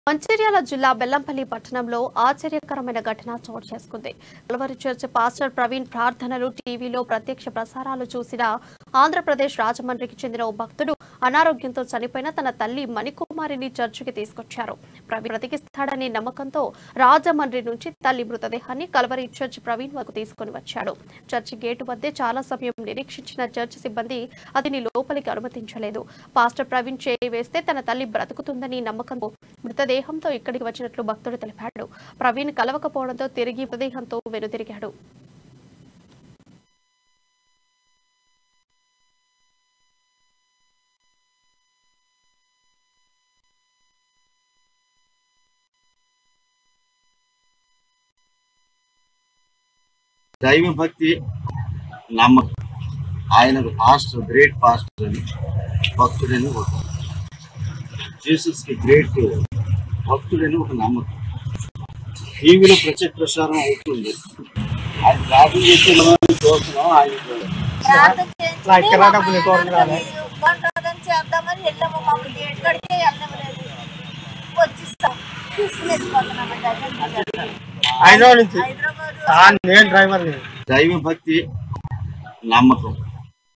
మంచిర్యాల జిల్లా బెల్లంపల్లి పట్టణంలో ఆశ్చర్యకరమైన ఘటన చోటు చేసుకుంది కలవరి చర్చ్ పాస్టర్ ప్రవీణ్ ప్రార్థనలు టీవీలో ప్రత్యక్ష ప్రసారాలు చూసిన ఆంధ్రప్రదేశ్ రాజమండ్రికి చెందిన ఓ భక్తుడు అనారోగ్యంతో చనిపోయిన తన తల్లి మణికుమారిని చర్చికి తీసుకొచ్చారు ప్రవీణ్ బ్రతికిస్తాడనే నమ్మకంతో రాజమండ్రి నుంచి తల్లి మృతదేహాన్ని కలవరి చర్చ్ ప్రవీణ్ వరకు తీసుకొని వచ్చాడు చర్చి గేటు వద్దే చాలా సమయం నిరీక్షించిన చర్చ్ సిబ్బంది అతని లోపలికి అనుమతించలేదు పాస్టర్ ప్రవీణ్ చేయి వేస్తే తన తల్లి బ్రతుకుతుందని నమ్మకంతో మృతదేహంతో ఇక్కడికి వచ్చినట్లు భక్తుడు తెలిపాడు ప్రవీణ్ కలవకపోవడంతో తిరిగి మృతదేహంతో వెనుతిరిగాడు దైవ భక్తి నమ్మకం ఆయనకు పాస్టర్ గ్రేట్ పాస్టర్ అని భక్తుడని ఒక జీసస్ కి గ్రేట్ భక్తుడని ఒక నమ్మకం టీవీలో ప్రత్యక్ష ప్రసారం అవుతుంది ఆయన ప్రార్థన చేస్తే మనం చూస్తున్నాం ఆయన ప్రార్థన చేయించుకుని నాకు కిరాణా డబ్బులు మా ఎక్కువ ఆయన రాలే. ఉపవాసం చేద్దామని వెళ్ళాము మాకు డేట్ కడితే వెళ్ళలేదు వచ్చిస్తాం తీసుకుని వెళ్ళిపోతున్నామండి హైదరాబాద్ హైదరాబాద్ నుంచి హైదరాబాద్ ఆ, నేను డ్రైవర్ దైవ భక్తి నమ్మకం